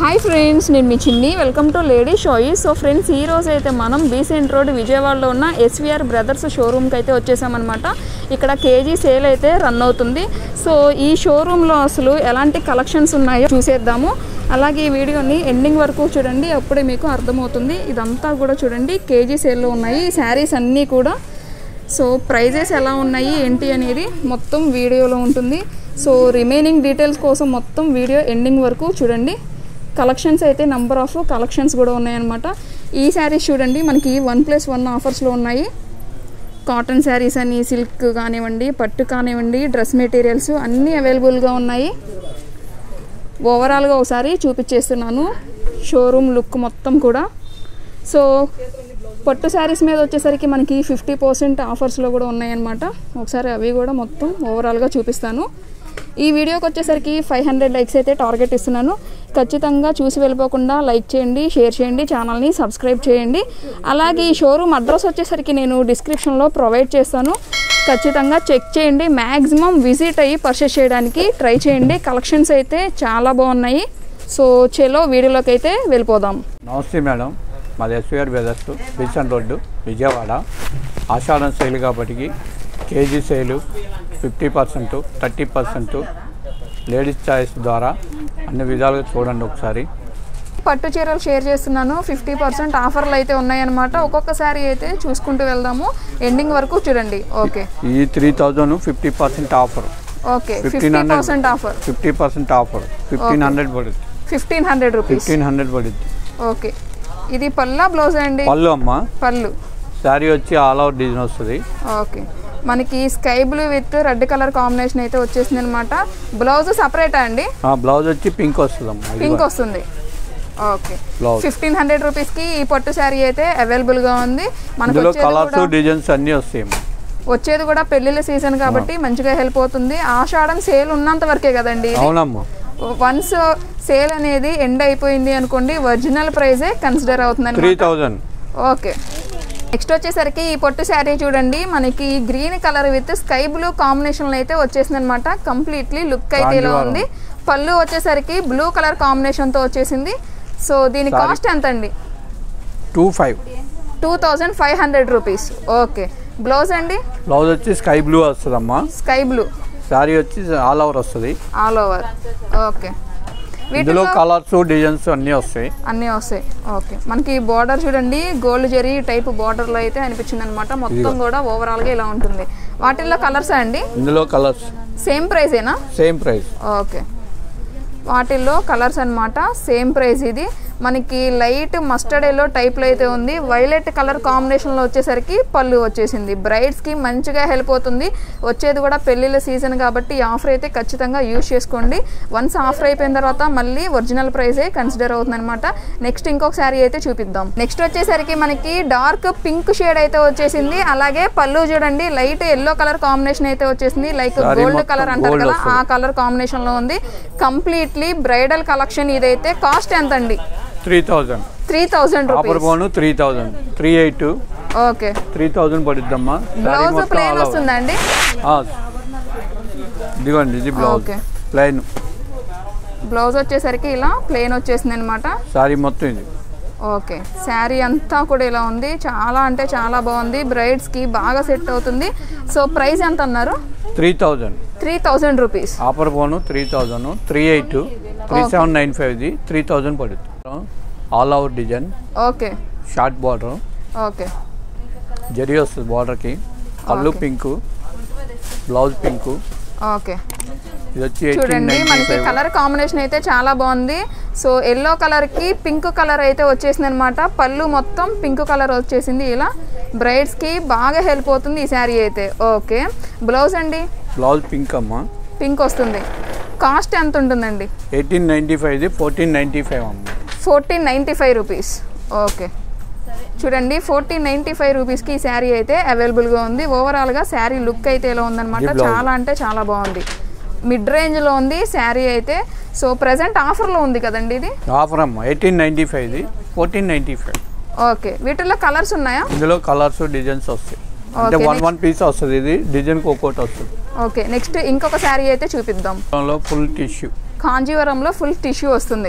Hi friends నేను మీ Chinni welcome to lady షోయి సో ఫ్రెండ్స్ ఈ రోజు అయితే మనం బీసెంట్ రోడ్ విజయవాడలో ఉన్న ఎస్విఆర్ బ్రదర్స్ షోరూమ్కి అయితే వచ్చేసామన్నమాట ఇక్కడ కేజీ సేల్ అయితే రన్ అవుతుంది సో ఈ షోరూంలో అసలు ఎలాంటి కలెక్షన్స్ ఉన్నాయో చూసేద్దాము అలాగే ఈ వీడియోని ఎండింగ్ వరకు చూడండి అప్పుడే మీకు అర్థమవుతుంది ఇదంతా కూడా చూడండి కేజీ సేల్లో ఉన్నాయి ఈ శారీస్ అన్నీ కూడా సో ప్రైజెస్ ఎలా ఉన్నాయి ఏంటి అనేది మొత్తం వీడియోలో ఉంటుంది సో రిమైనింగ్ డీటెయిల్స్ కోసం మొత్తం వీడియో ఎండింగ్ వరకు చూడండి కలెక్షన్స్ అయితే నంబర్ ఆఫ్ కలెక్షన్స్ కూడా ఉన్నాయన్నమాట ఈ శారీస్ చూడండి మనకి వన్ ప్లస్ వన్ ఆఫర్స్లో ఉన్నాయి కాటన్ శారీస్ అని సిల్క్ కానివ్వండి పట్టు కానివ్వండి డ్రెస్ మెటీరియల్స్ అన్నీ అవైలబుల్గా ఉన్నాయి ఓవరాల్గా ఒకసారి చూపించేస్తున్నాను షోరూమ్ లుక్ మొత్తం కూడా సో పట్టు శారీస్ మీద వచ్చేసరికి మనకి ఫిఫ్టీ పర్సెంట్ ఆఫర్స్లో కూడా ఉన్నాయన్నమాట ఒకసారి అవి కూడా మొత్తం ఓవరాల్గా చూపిస్తాను ఈ వీడియోకి వచ్చేసరికి ఫైవ్ హండ్రెడ్ లైక్స్ అయితే టార్గెట్ ఇస్తున్నాను ఖచ్చితంగా చూసి వెళ్ళిపోకుండా లైక్ చేయండి షేర్ చేయండి ఛానల్ని సబ్స్క్రైబ్ చేయండి అలాగే ఈ షోరూమ్ అడ్రస్ వచ్చేసరికి నేను డిస్క్రిప్షన్లో ప్రొవైడ్ చేస్తాను ఖచ్చితంగా చెక్ చేయండి మ్యాక్సిమం విజిట్ అయ్యి పర్చేస్ చేయడానికి ట్రై చేయండి కలెక్షన్స్ అయితే చాలా బాగున్నాయి సో చలో వీడియోలోకి అయితే వెళ్ళిపోదాం నమస్తే మేడం మాది ఎస్వీఆర్ బ్రదర్స్ బీచన్ రోడ్డు విజయవాడ ఆషాఢం సేల్ కాబట్టి KG sale fifty percent thirty percent ladies choice ద్వారా అన్ని విధాలుగా చూడండి ఒకసారి పట్టు చీరలు షేర్ చేస్తున్నాను ఫిఫ్టీ పర్సెంట్ ఆఫర్లు అయితే ఉన్నాయన్నమాట ఒక్కొక్కసారి అయితే చూసుకుంటూ వెళ్దాము ఎండింగ్ వరకు చూడండి ఓకే ఈ three thousand fifty percent offer okay fifteen fifty hundred percent offer fifty percent offer fifteen hundred పడుద్ది fifteen hundred rupees fifteen hundred పడుద్ది ఓకే ఇది పల్లా బ్లౌజ్ అండి పళ్ళు అమ్మ పళ్ళు శారీ వచ్చి ఆల్ అవుట్ డిజైన్ వస్తుంది ఓకే మనకి sky blue with red colour combination అయితే వచ్చేసింది అనమాట బ్లౌజ్ సపరేటా అండి ఆ బ్లౌజ్ వచ్చి పింక్ వస్తుంది అమ్మ పింక్ వస్తుంది ఓకే బ్లౌజ్ ఫిఫ్టీన్ హండ్రెడ్ రూపీస్కి ఈ పట్టు శారీ అయితే అవైలబుల్గా ఉంది మనకు ఇందులో వచ్చేది కలర్స్ కూడా డిజైన్స్ అన్నీ వస్తాయి అమ్మ వచ్చేది కూడా పెళ్లిళ్ళ సీజన్ కాబట్టి మంచిగా హెల్ప్ అవుతుంది ఆషాఢం సేల్ ఉన్నంత వరకే కదండి అవునమ్మా వన్స్ సేల్ అనేది ఎండ్ అయిపోయింది అనుకోండి ఒరిజినల్ ప్రైజే కన్సిడర్ అవుతుంది త్రీ థౌజండ్ ఓకే నెక్స్ట్ వచ్చేసరికి ఈ పొట్టు శారీ చూడండి మనకి green colour with sky blue కాంబినేషన్లో అయితే వచ్చేసింది అనమాట కంప్లీట్లీ లుక్ అయితే ఇలా కాంజీవరం. ఉంది పళ్ళు వచ్చేసరికి బ్లూ కలర్ కాంబినేషన్తో వచ్చేసింది సో దీని Saree. కాస్ట్ ఎంత అండి two five two thousand five hundred rupees okay blouse అండి బ్లౌజ్ వచ్చి స్కై బ్లూ వస్తుందమ్మా స్కై బ్లూ శారీ వచ్చి ఆల్ ఓవర్ వస్తుంది ఆల్ ఓవర్ ఓకే ఇందులో వీటిలో కలర్స్ డిజైన్స్ అన్నీ వస్తాయి అన్నీ వస్తాయి ఓకే మనకి బార్డర్ చూడండి గోల్డ్ జెరీ టైప్ బార్డర్లో అయితే అనిపించింది అనమాట మొత్తం కూడా ఓవరాల్గా ఇలా ఉంటుంది వాటిల్లో కలర్సా అండి ఇందులో కలర్స్ సేమ్ ప్రైజేనా సేమ్ ప్రైస్ ఓకే వాటిల్లో కలర్స్ అన్నమాట సేమ్ ప్రైస్ ఇది మనకి లైట్ మస్టర్డ్ ఎల్లో టైప్లో అయితే ఉంది వైలెట్ కలర్ కాంబినేషన్లో వచ్చేసరికి పళ్ళు వచ్చేసింది బ్రైడ్స్కి మంచిగా హెల్ప్ అవుతుంది వచ్చేది కూడా పెళ్ళిళ్ళ సీజన్ కాబట్టి ఈ ఆఫర్ అయితే ఖచ్చితంగా యూజ్ చేసుకోండి వన్స్ ఆఫర్ అయిపోయిన తర్వాత మళ్ళీ ఒరిజినల్ ప్రైజే కన్సిడర్ అవుతుంది అనమాట నెక్స్ట్ ఇంకొక శారీ అయితే చూపిద్దాం నెక్స్ట్ వచ్చేసరికి మనకి డార్క్ పింక్ షేడ్ అయితే వచ్చేసింది అలాగే పళ్ళు చూడండి లైట్ ఎల్లో కలర్ కాంబినేషన్ అయితే వచ్చేసింది లైక్ Saree గోల్డ్ మొత్తం కలర్ అంటారు gold కదా వస్తుంది. ఆ కలర్ కాంబినేషన్ లో ఉంది కంప్లీట్లీ బ్రైడల్ కలెక్షన్ ఇదైతే కాస్ట్ ఎంత అండి three thousand three thousand offer rupees పోను three thousand three eight okay three thousand పడుద్దమ్మా శారీ బ్లౌజ్ మొత్తం ప్లేన్ all over. వస్తుందా అండి ఆ, ఇదిగోండి ఇది బ్లౌజ్ ఓకే ప్లైన్ బ్లౌజ్ వచ్చేసరికి ఇలా ప్లేన్ వచ్చేసింది అనమాట శారీ మొత్తం ఇది ఓకే శారీ అంతా కూడా ఇలా ఉంది చాలా అంటే చాలా బాగుంది బ్రైడ్స్ కి బాగా సెట్ అవుతుంది సో ప్రైస్ ఎంత అన్నారు three thousand three thousand rupees offer పోను three thousand three eight three seven nine ఫైవ్ది త్రీ థౌజండ్ పడుతుంది all out design okay short border okay zari వస్తుంది బార్డర్కి పళ్ళు Okay. Pink blouse pink okay ఇది వచ్చి ఎయిటీన్ చూడండి నైన్టీ మనకి ఫైవ్ కలర్ కాంబినేషన్ అయితే చాలా బాగుంది సో ఎల్లో కలర్ కి పింక్ కలర్ అయితే వచ్చేసింది అనమాట పళ్ళు మొత్తం పింక్ కలర్ వచ్చేసింది ఇలా బ్రైడ్స్ కి బాగా హెల్ప్ అవుతుంది ఈ శారీ అయితే ఓకే బ్లౌజ్ అండి బ్లౌజ్ పింక్ అమ్మ పింక్ వస్తుంది కాస్ట్ ఎంత ఉంటుందండి ఎయిటీన్ నైంటీ ఫైవ్ది ఫోర్టీన్ నైంటీ ఫైవ్ అమ్మ fourteen ninety five rupees okay చూడండి ఫోర్టీన్ నైంటీ ఫైవ్ రూపీస్కి ఈ శారీ అయితే అవైలబుల్గా ఉంది ఓవరాల్గా శారీ లుక్ అయితే ఇలా ఉందన్నమాట ఇది blouse. చాలా అంటే చాలా బాగుంది మిడ్ రేంజ్లో ఉంది శారీ అయితే సో ప్రజెంట్ ఆఫర్లో ఉంది కదండి ఇది ఆఫర్ అమ్మ ఎయిటీన్ నైంటీ ఫైవ్ది ఫోర్టీన్ నైంటీ ఫైవ్ ఓకే వీటిల్లో కలర్స్ ఉన్నాయా ఇందులో కలర్స్ డిజైన్స్ వస్తాయి అంటే Okay, one next. One piece వస్తుంది ఇది డిజైన్కి ఒక్కోటి వస్తుంది ఓకే నెక్స్ట్ ఇంకొక శారీ అయితే చూపిద్దాం దానిలో ఫుల్ టిష్యూ కాంజీవరంలో ఫుల్ టిష్యూ వస్తుంది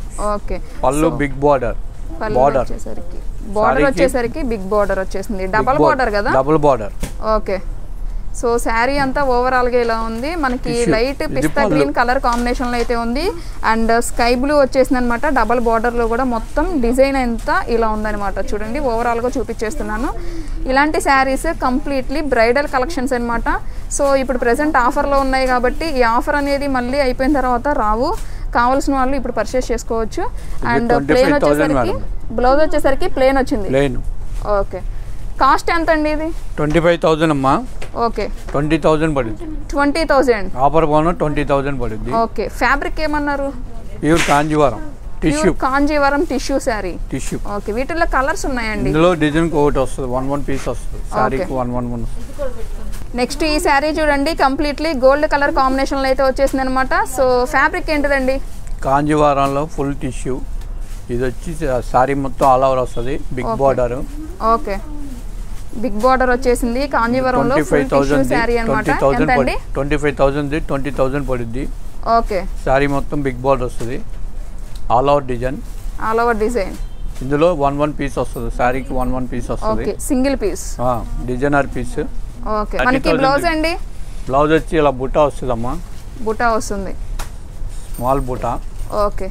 ఓకే పళ్ళు బిగ్ బార్డర్ పళ్ళు బార్డర్ వచ్చేసరికి బార్డర్ శారీకి- వచ్చేసరికి బిగ్ బార్డర్ వచ్చేసింది డబల్ బార్డర్ కదా double border okay so sari అంతా ఓవరాల్ గా ఇలా ఉంది మనకి Tissue. లైట్ ఇది పిస్తా పళ్ళు. గ్రీన్ కలర్ కాంబినేషన్ లో అయితే ఉంది అండ్ స్కై బ్లూ వచ్చేసింది అనమాట డబల్ బార్డర్ లో కూడా మొత్తం డిజైన్ అంతా ఇలా ఉందన్నమాట చూడండి ఓవరాల్ గా చూపించేస్తున్నాను ఇలాంటి శారీస్ కంప్లీట్లీ బ్రైడల్ కలెక్షన్స్ అన్నమాట సో ఇప్పుడు ప్రెసెంట్ ఆఫర్లో ఉన్నాయి కాబట్టి ఈ ఆఫర్ అనేది మళ్ళీ అయిపోయిన తర్వాత రావు కావాల్సిన వాళ్ళు ఇప్పుడు పర్చేస్ చేసుకోవచ్చు అండ్ 25,000 ప్లేన్ వచ్చేసరికి మేడం. బ్లౌజ్ వచ్చేసరికి ప్లేన్ వచ్చింది ప్లేన్ ఓకే కాస్ట్ ఎంత అండి ఇది ట్వంటీ ఫైవ్ థౌజండ్ అమ్మా ఓకే ట్వంటీ థౌజండ్ పడుద్ది ట్వంటీ థౌజండ్ ఆఫర్ పోను ట్వంటీ థౌజండ్ పడుద్ది ఓకే ఫ్యాబ్రిక్ ఏమన్నారు pure Kanjeevaram tissue pure Kanjeevaram tissue sari tissue okay వీటిల్లో కలర్స్ ఉన్నాయండి ఇందులో డిజైన్ ఒకటి వస్తుంది వన్ వన్ పీస్ వస్తుంది శారీకి వన్ వన్ వన్ నెక్స్ట్ ఈ శారీ చూడండి కంప్లీట్లీ గోల్డ్ కలర్ కాంబినేషన్లో అయితే వచ్చేసింది అనమాట సో ఫ్యాబ్రిక్ ఏంటిదండి కాంజీవరంలో ఫుల్ టిష్యూ ఇది వచ్చి శారీ మొత్తం ఆల్ ఓవర్ వస్తుంది big border okay big border వచ్చేసింది కాంజీవరంలో twenty full five tissue thousand sari అనమాట ట్వంటీ థౌజండ్ ఎంతండి twenty five thousand twenty thousand పడుద్ది ఓకే శారీ మొత్తం బిగ్ బార్డర్ వస్తుంది all over design all over design ఇందులో వన్ వన్ పీస్ వస్తుంది శారీకి వన్ వన్ పీస్ వస్తుంది okay single piece designer piece okay 30,000 మనకి బ్లౌజ్ అండి బ్లౌజ్ వచ్చి ఇలా బుట్ట వస్తుందమ్మా బుటా వస్తుంది స్మాల్ బుట్ట ఓకే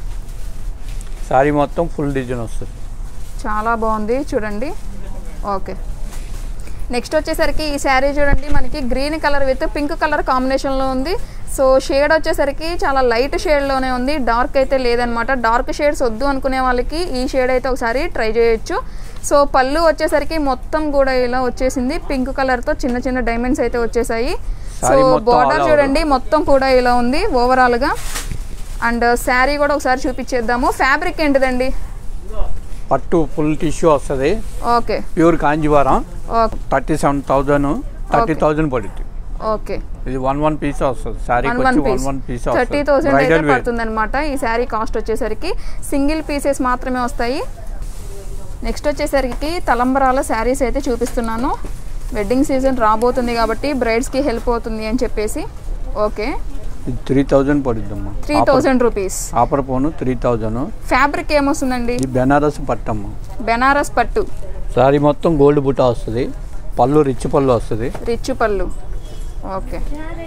శారీ మొత్తం ఫుల్ డిజైన్ వస్తుంది చాలా బాగుంది చూడండి ఓకే నెక్స్ట్ వచ్చేసరికి ఈ శారీ చూడండి మనకి green colour with pink colour కాంబినేషన్లో ఉంది సో షేడ్ వచ్చేసరికి చాలా లైట్ షేడ్లోనే ఉంది డార్క్ అయితే లేదనమాట డార్క్ షేడ్స్ వద్దు అనుకునే వాళ్ళకి ఈ షేడ్ అయితే ఒకసారి ట్రై చేయొచ్చు సో పళ్ళు వచ్చేసరికి మొత్తం కూడా ఇలా వచ్చేసింది పింక్ కలర్తో చిన్న చిన్న డైమండ్స్ అయితే వచ్చేసాయి సో Saree మొత్తం బార్డర్ all over. చూడండి మొత్తం కూడా ఇలా ఉంది ఓవరాల్గా అండ్ శారీ కూడా ఒకసారి చూపించేద్దాము ఫ్యాబ్రిక్ ఏంటిదండి పట్టు ఫుల్ టిష్యూ వస్తుంది okay pure Kanjeevaram okay thirty seven thousand thirty Okay. Thousand పడుద్ది ఓకే ఇది వన్ వన్ పీస్ వస్తుంది శారీకి వన్ వన్ వచ్చి one piece one piece thirty వస్తుంది థౌసండ్ అయితే బ్రైడల్ వేర్ పడుతుంది అనమాట ఈ శారీ కాస్ట్ వచ్చేసరికి సింగిల్ పీసెస్ మాత్రమే వస్తాయి నెక్స్ట్ వచ్చేసరికి తలంబరాల శారీస్ అయితే చూపిస్తున్నాను వెడ్డింగ్ సీజన్ రాబోతుంది కాబట్టి బ్రైడ్స్కి హెల్ప్ అవుతుంది అని చెప్పేసి ఓకే ఇది త్రీ థౌజండ్ పడుద్దమ్మా త్రీ థౌజండ్ రూపీస్ ఆఫర్ ఫోను త్రీ థౌజండ్ ఫ్యాబ్రిక్ ఏమొస్తుందండి ఇది బెనారస్ పట్టమ్మ బెనారస్ పట్టు శారీ మొత్తం గోల్డ్ బుట్ట వస్తుంది పళ్ళు రిచ్ పళ్ళు వస్తుంది రిచ్ పళ్ళు ఓకే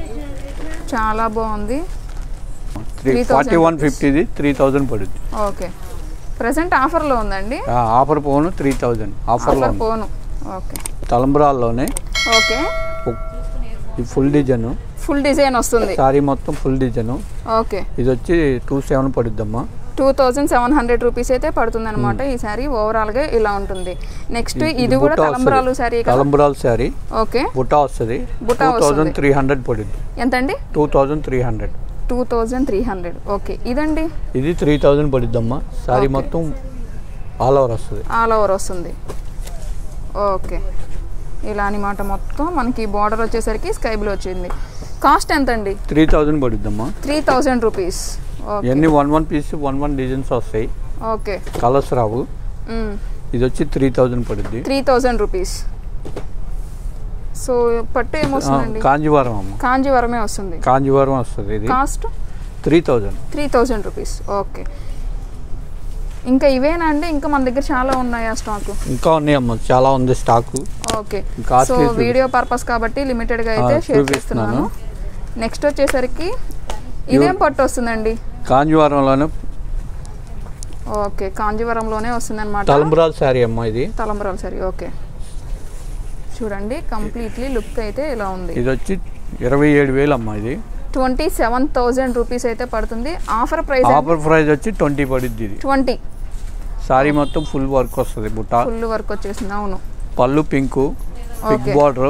చాలా బాగుంది త్రీ 3000 ఫార్టీ వన్ ఫిఫ్టీది త్రీ థౌజండ్ పడుద్ది ఓకే ప్రజెంట్ ఆఫర్లో ఉందండి ఆ, ఆఫర్ ఫోను త్రీ థౌజండ్ ఆఫర్లో ఆఫర్ ఉంది పోను ఓకే తలంబ్రాల్లోనే ఓకే ఒక- ఈ ఫుల్ డిజైన్ ఫుల్ డిజైన్ వస్తుంది శారీ మొత్తం ఫుల్ డిజైన్ ఓకే ఇది వచ్చి టూ సెవెన్ పడుద్దమ్మా two thousand seven hundred rupees అయితే పడుతుంది అనమాట ఈ శారీ ఓవరాల్ గా ఇలా ఉంటుంది నెక్స్ట్ ఇది కూడా బుట్ట తలంబ్రాలు వస్తది. శారీ కదా తలంబ్రాల శారీ ఓకే బుట్ట వస్తుంది బుట్ట టూ వస్తది. థౌజండ్ త్రీ హండ్రెడ్ పడుద్ది ఎంతండి two thousand three hundred two thousand three hundred okay ఇదండి ఇది త్రీ థౌజండ్ పడుద్దమ్మా శారీ Okay. మొత్తం ఆల్ ఓవర్ వస్తుంది ఆల్ ఓవర్ వస్తుంది ఓకే ఇలా అనమాట మొత్తం మనకి బార్డర్ వచ్చేసరికి స్కై బ్లూ వచ్చింది కాస్ట్ ఎంత అండి త్రీ థౌజండ్ పడుద్దమ్మా త్రీ థౌజండ్ రూపీస్ ఓకే ఇవన్నీ one one piece one one designs వస్తాయి ఓకే కలర్స్ రావు ఇది వచ్చి త్రీ థౌజండ్ పడుద్ది త్రీ థౌజండ్ రూపీస్ సో పట్టు ఆ, ఏమొస్తుందండి కాంజీవరం అమ్మ కాంజీవరమే వస్తుంది కాంజీవరం వస్తుంది ఇది cost three thousand three thousand rupees okay ఇంకా ఇవేనా అండి ఇంకా మన దగ్గర చాలా ఉన్నాయా స్టాక్ ఇంకా ఉన్నాయమ్మ చాలా ఉంది స్టాకు ఓకే Costly సో చూపి- వీడియో పర్పస్ కాబట్టి లిమిటెడ్గా అయితే ఆ, షేర్ చూపిస్తున్నాను. చేస్తున్నాను నెక్స్ట్ వచ్చేసరికి ఇదేం పట్టు వస్తుందండి కాంజీవరంలోనే ఓకే కాంజీవరంలోనే వస్తుంది అనమాట తలంబ్రాల శారీ అమ్మ ఇది తలంబరాలు సరే ఓకే చూడండి కంప్లీట్లీ లుక్ అయితే ఇలా ఉంది ఇది వచ్చి ఇరవై ఏడు వేలు అమ్మ ఇది ట్వంటీ సెవెన్ థౌజండ్ రూపీస్ అయితే పడుతుంది ఆఫర్ ప్రైస్ ఆఫర్ ప్రైస్ వచ్చి ట్వంటీ పడుద్ది ఇది ట్వంటీ శారీ మొత్తం ఫుల్ వర్క్ వస్తుంది బుట్ట ఫుల్ వర్క్ వచ్చేసింది అవును పళ్ళు పింకు బిగ్ Okay. బార్డర్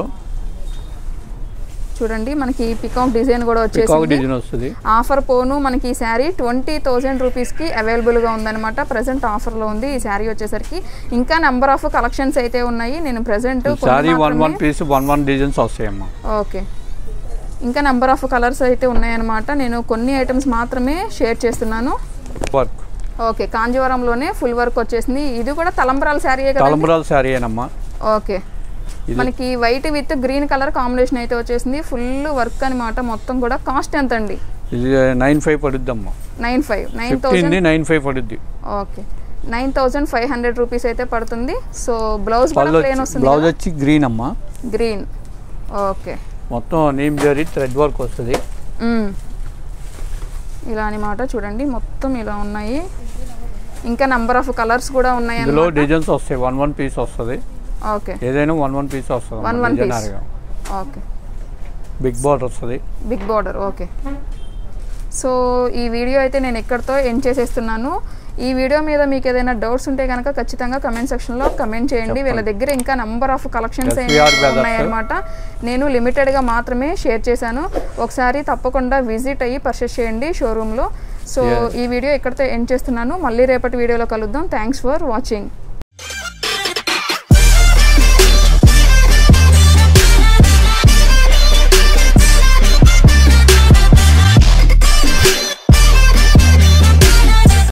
చూడండి మనకి పికాక్ డిజైన్ కూడా పికాక్ వచ్చేసింది డిజైన్ వస్తుంది ఆఫర్ పోను మనకి ఈ శారీ ట్వంటీ థౌజండ్ రూపీస్కి అవైలబుల్గా ఉందన్నమాట ప్రజెంట్ ఆఫర్లో ఉంది ఈ శారీ వచ్చేసరికి ఇంకా నెంబర్ ఆఫ్ కలెక్షన్స్ అయితే ఉన్నాయి నేను present sari one one piece one one designs వస్తాయి అమ్మ ఓకే ఇంకా నెంబర్ ఆఫ్ కలర్స్ అయితే ఉన్నాయన్నమాట నేను కొన్ని ఐటమ్స్ మాత్రమే షేర్ చేస్తున్నాను వర్క్ ఓకే కాంజీవరంలోనే ఫుల్ వర్క్ వచ్చేసింది ఇది కూడా తలంబరాల శారీయే కదా తలంబ్రాల శారీ ఏనమ్మా ఓకే ఇది- మనకి white with green colour combination అయితే వచ్చేసింది ఫుల్ వర్క్ అనమాట మొత్తం కూడా కాస్ట్ ఎంత అండి ఇది నైన్ ఫైవ్ పడుద్దమ్మా నైన్ ఫైవ్ నైన్ ఫిఫ్టీన్ది థౌజండ్ నైన్ ఫైవ్ పడుద్ది okay nine thousand five hundred rupees అయితే పడుతుంది సో బ్లౌజ్ కూడా పళ్ళు ప్లేన్ వచ్చి వస్తుంది బ్లౌజ్ వచ్చి గ్రీన్ అమ్మా గ్రీన్ ఓకే మొత్తం నీమ్ జరీ థ్రెడ్ వర్క్ వస్తుంది మ్మ్. ఇలా అనమాట చూడండి మొత్తం ఇలా ఉన్నాయి ఇంకా నంబర్ ఆఫ్ కలర్స్ కూడా ఉన్నాయి ఇందులో అన్నమాట. డిజైన్స్ వస్తాయి వన్ వన్ పీస్ వస్తుంది ఓకే ఏదైనా వన్ వన్ పీస్ వస్తుంది One one piece. డిజైనర్గా ఓకే బిగ్ బార్డర్ వస్తుంది బిగ్ బార్డర్ ఓకే సో ఈ వీడియో అయితే నేను ఎక్కడితో ఎండ్ చేసేస్తున్నాను ఈ వీడియో మీద మీకు ఏదైనా డౌట్స్ ఉంటే కనుక ఖచ్చితంగా కమెంట్ సెక్షన్లో కమెంట్ చేయండి వీళ్ళ దగ్గర ఇంకా number of collections SVR brothers. ఉన్నాయన్నమాట నేను లిమిటెడ్గా మాత్రమే షేర్ చేశాను ఒకసారి తప్పకుండా విజిట్ అయ్యి పర్చేస్ చేయండి షోరూంలో సో Yes. ఈ వీడియో ఎక్కడితో ఎండ్ చేస్తున్నాను మళ్ళీ రేపటి వీడియోలో కలుద్దాం థ్యాంక్స్ ఫర్ వాచింగ్